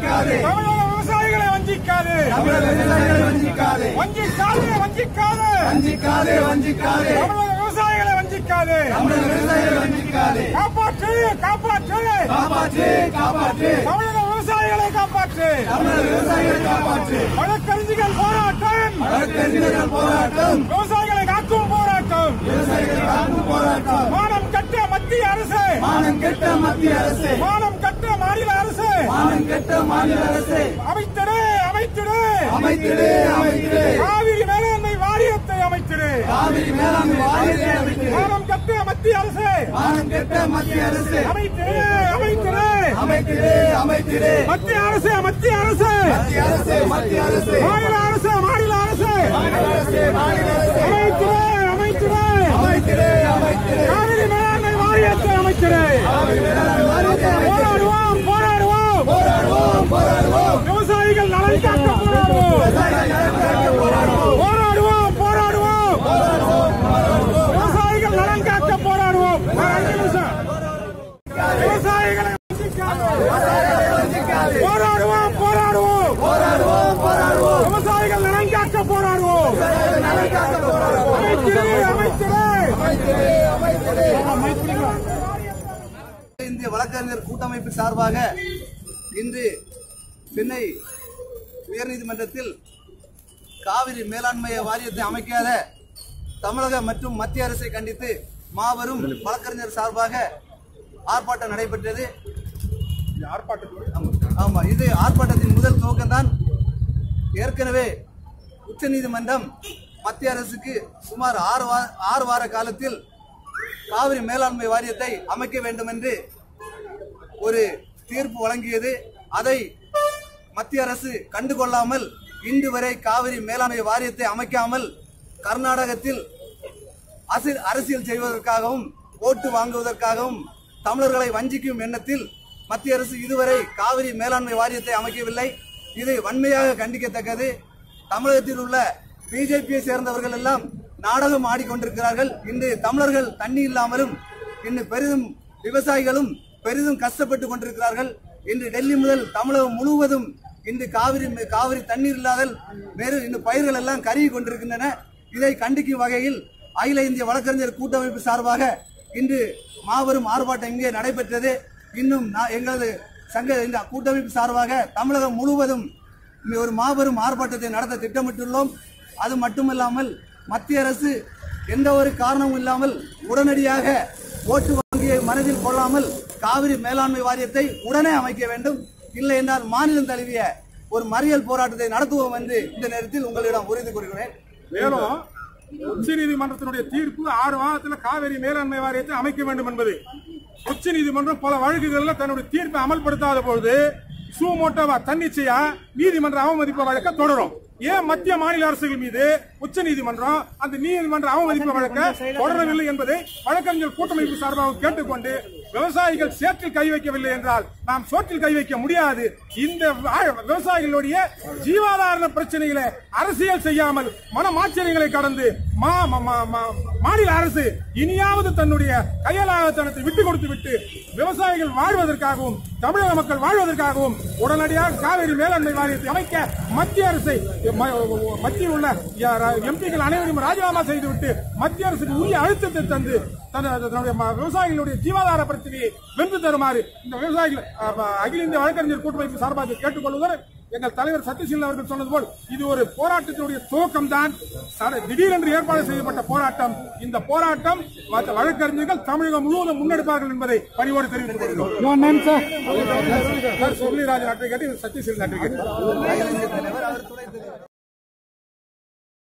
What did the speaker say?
வஞ்சிக்காதே தமிழக விவசாயிகளை வஞ்சிக்காது தமிழக விவசாயிகளை வஞ்சிக்காதே வஞ்சிக்காதே வஞ்சிக்காது வஞ்சிக்காதே வஞ்சிக்காதே தமிழக விவசாயிகளை வஞ்சிக்காது தமிழக விவசாயிகளை வஞ்சிக்காதே காப்பாற்று காப்பாற்று காப்பாற்று காப்பாற்று தமிழக விவசாயிகளை காப்பாற்று தமிழக விவசாயிகளை காப்பாற்று வழக்கறிஞர்கள் போராட்டம் வழக்கறிஞர்கள் போராட்டம் விவசாயிகளை காக்கும் போராட்டம் விவசாயிகளை காக்கும் போராட்டம் மானம் கட்ட மத்திய அரசு மானம் கெட்ட மத்திய அரசு மானம் கட்ட மாநில அரசு மானம் கெட்ட மாநில அரசு அமைத்திடு அமைத்திடு அமைத்திடு அமைத்திடு காவிரி மேலாண்மை வாரியத்தை அமைத்திடு காவிரி மேலாண்மை வாரியத்தை அமைத்திடு மானம் கட்ட மத்திய அரசு மானம் கெட்ட மத்திய அரசு அமைத்திடு அமைத்திடு அமைத்திடு அமைத்திடு மத்திய அரசு மத்திய அரசு மத்திய அரசு மத்திய அரசு மாநில அரசு மாநில அரசு மாநில அரசு மாநில அரசு அமைத்திடு அமைத்திடு அமைத்திடு அமைத்திடு காவிரி மேலாண்மை வாரியத்தை அமைத்திடு காவிரி மேலாண்மை வாரியத்தை அமைத்திடு போராடுவோம் போராடுவோம் போராடுவோம் போராடுவோம் விவசாயிகள் நலன் காக்க போராடுவோம் போராடுவோம் போராடுவோம் விவசாயிகள் நலன் காக்க போராடுவோம் ஒரு அஞ்சு நிமிஷம். விவசாயிகளை வஞ்சிக்காதே. போராடுவோம் போராடுவோம் போராடுவோம் போராடுவோம் விவசாயிகள் நலன் காக்க போராடுவோம் அமைத்திடு அமைத்திடு இந்திய வழக்கறிஞர் கூட்டமைப்பு சார்பாக இன்று சென்னை உயர்நீதிமன்றத்தில் காவிரி மேலாண்மை வாரியத்தை அமைக்காத தமிழக மற்றும் மத்திய அரசை கண்டித்து மாபெரும் வழக்கறிஞர் சார்பாக ஆர்ப்பாட்டம் நடைபெற்றது ஆமா. ஆமா இது ஆர்ப்பாட்டத்தின் முதல் துவக்கம்தான் ஏற்கனவே உச்சநீதிமன்றம் மத்திய அரசுக்கு சுமார் ஆறு வார ஆறு வார காலத்தில் காவிரி மேலாண்மை வாரியத்தை அமைக்க வேண்டும் என்று ஒரு தீர்ப்பு வழங்கியது அதை மத்திய அரசு கண்டுகொள்ளாமல் இன்று வரை காவிரி மேலாண்மை வாரியத்தை அமைக்காமல் கர்நாடகத்தில் அசி- அரசியல் செய்வதற்காகவும் ஓட்டு வாங்குவதற்காகவும் தமிழர்களை வஞ்சிக்கும் எண்ணத்தில் மத்திய அரசு இதுவரை காவிரி மேலாண்மை வாரியத்தை அமைக்கவில்லை இது வன்மையாக கண்டிக்கத்தக்கது தமிழகத்தில் உள்ள பிஜேபியை சேர்ந்தவர்கள் எல்லாம் நாடகம் ஆடிக்கொண்டிருக்கிறார்கள் இன்று தமிழர்கள் தண்ணி இல்லாமலும் இன்று பெரிதும் விவசாயிகளும் பெரிதும் கஷ்டப்பட்டு கொண்டிருக்கிறார்கள் இன்று டெல்லி முதல் தமிழகம் முழுவதும் இன்று காவிரி காவிரி தண்ணீர் இல்லாதல் வேறு இந்த பயிர்கள் எல்லாம் கருகி கொண்டிருக்கின்றன இதை கண்டிக்கும் வகையில் அகில இந்திய வழக்கறிஞர் கூட்டமைப்பு சார்பாக இன்று மாபெரும் ஆர்ப்பாட்டம் இங்கே நடைபெற்றது இன்னும் நான் எங்களது சங்க இந்த கூட்டமைப்பு சார்பாக தமிழகம் முழுவதும் இங்கே ஒரு மாபெரும் ஆர்ப்பாட்டத்தை நடத்த திட்டமிட்டுள்ளோம் அது மட்டுமல்லாமல் மத்திய அரசு எந்த ஒரு காரணமும் இல்லாமல் உடனடியாக ஓட்டு வங்கியை மனதில் கொள்ளாமல் காவிரி மேலாண்மை வாரியத்தை உடனே அமைக்க வேண்டும் இல்லை என்றால் மாநிலம் தழுவிய ஒரு மறியல் போராட்டத்தை நடத்துவோம் என்று இந்த நேரத்தில் உங்களிடம் உறுதி கூறுகிறேன் மேலும் உச்ச நீதிமன்றத்தினுடைய தீர்ப்பு ஆறு மாதத்துல காவிரி மேலாண்மை வாரியத்தை அமைக்க வேண்டும் என்பது உச்ச நீதிமன்றம் பல வழக்குகள்ல தன்னுடைய தீர்ப்பை அமல்படுத்தாத பொழுது சுமோட்டோவா தன்னிச்சையா நீதிமன்ற அவமதிப்பு வழக்க தொடரும் ஏன் மத்திய மாநில அரசுகள் மீது உச்ச நீதிமன்றம் அந்த நீதிமன்ற அவமதிப்பு வழக்க தொடரவில்லை என்பதை வழக்கறிஞர் கூட்டமைப்பு சார்பாக கேட்டுக்கொண்டு விவசாயிகள் சேற்றில் கை வைக்கவில்லை என்றால் நாம் சோற்றில் கை வைக்க முடியாது இந்த வா- விவசாயிகளுடைய ஜீவாதார பிரச்சனைகளை அரசியல் செய்யாமல் மனமாச்சரியங்களை கடந்து மா- மா- மா- மா- மாநில அரசு இனியாவது தன்னுடைய கையலாகத்தனத்தை விட்டு கொடுத்து விட்டு விவசாயிகள் வாழ்வதற்காகவும் தமிழக மக்கள் வாழ்வதற்காகவும் உடனடியாக காவிரி மேலாண்மை வாரியத்தை அமைக்க மத்திய அரசை ம- மத்தியில் உள்ள எம்பிக்கள் அனைவரும் ராஜினாமா செய்துவிட்டு மத்திய அரசுக்கு உரிய அழுத்தத்தை தந்து தன- தன்னுடைய ம- விவசாயிகளுடைய ஜீவாதார பிரச்சனையை வென்று தருமாறு இந்த விவசாயிகள் அ, ப- அகில இந்திய வழக்கறிஞர் கூட்டமைப்பு சார்பாக கேட்டுக்கொள்வதுடன் எங்கள் தலைவர் சத்யசீலன் அவர்கள் சொன்னது போல் இது ஒரு போராட்டத்தினுடைய துவக்கம் தான் திடீரென்று ஏற்பாடு செய்யப்பட்ட போராட்டம் இந்த போராட்டம் மற்ற வழக்கறிஞர்கள் தமிழகம் முழுவதும் முன்னெடுப்பார்கள் என்பதை பணிவோடு தெரிவித்துக் கொள்கிறோம் sir Surulirajan advocate Sathyaseelan advocate அகில இந்திய தலைவர் அவர் துணை தலைவர்